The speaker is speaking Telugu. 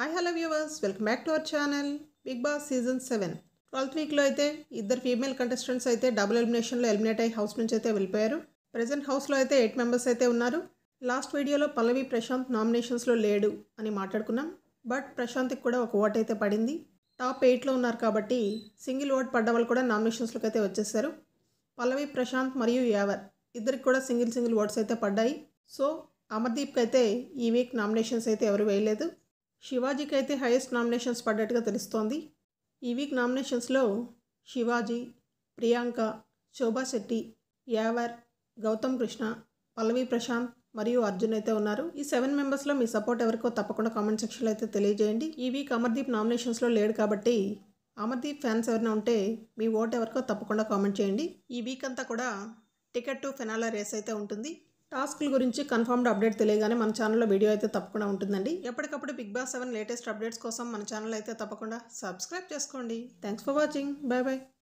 hi hello viewers welcome back to our channel Bigg Boss season seven twelfth వీక్లో అయితే ఇద్దరు ఫీమేల్ కంటెస్టెంట్స్ అయితే డబుల్ ఎలిమినేషన్లో ఎలిమినేట్ అయ్యి హౌస్ నుంచి అయితే వెళ్ళిపోయారు ప్రజెంట్ హౌస్లో అయితే ఎయిట్ మెంబర్స్ అయితే ఉన్నారు లాస్ట్ వీడియోలో పల్లవి ప్రశాంత్ నామినేషన్స్లో లేడు అని మాట్లాడుకున్నాం బట్ ప్రశాంత్కి కూడా ఒక ఓట్ అయితే పడింది టాప్ ఎయిట్లో ఉన్నారు కాబట్టి సింగిల్ ఓట్ పడ్డ వాళ్ళు కూడా నామినేషన్స్లోకి అయితే వచ్చేసారు పల్లవి ప్రశాంత్ మరియు యావర్ ఇద్దరికి కూడా సింగిల్ సింగిల్ ఓట్స్ అయితే పడ్డాయి సో అమర్దీప్కి అయితే ఈ వీక్ నామినేషన్స్ అయితే ఎవరు వేయలేదు శివాజీకి అయితే హైయెస్ట్ నామినేషన్స్ పడ్డట్టుగా తెలుస్తోంది ఈ వీక్ నామినేషన్స్లో శివాజీ ప్రియాంక శోభా శెట్టి యావర్ గౌతమ్ కృష్ణ పల్లవి ప్రశాంత్ మరియు అర్జున్ అయితే ఉన్నారు ఈ సెవెన్ మెంబర్స్లో మీ సపోర్ట్ ఎవరికో తప్పకుండా కామెంట్ సెక్షన్లో అయితే తెలియజేయండి ఈ వీక్ అమర్దీప్ నామినేషన్స్లో లేడు కాబట్టి అమర్దీప్ ఫ్యాన్స్ ఎవరైనా ఉంటే మీ ఓట్ ఎవరికో తప్పకుండా కామెంట్ చేయండి ఈ వీక్ అంతా కూడా టికెట్ టు ఫెనాలా రేస్ అయితే ఉంటుంది టాస్క్ల గురించి కన్ఫర్మ్డ్ అప్డేట్ తెలియగానే మన ఛానల్లో వీడియో అయితే తప్పకుండా ఉంటుందండి ఎప్పటికప్పుడు Bigg Boss seven latest updates కోసం మన ఛానల్ అయితే తప్పకుండా సబ్స్క్రైబ్ చేసుకోండి thanks for watching bye bye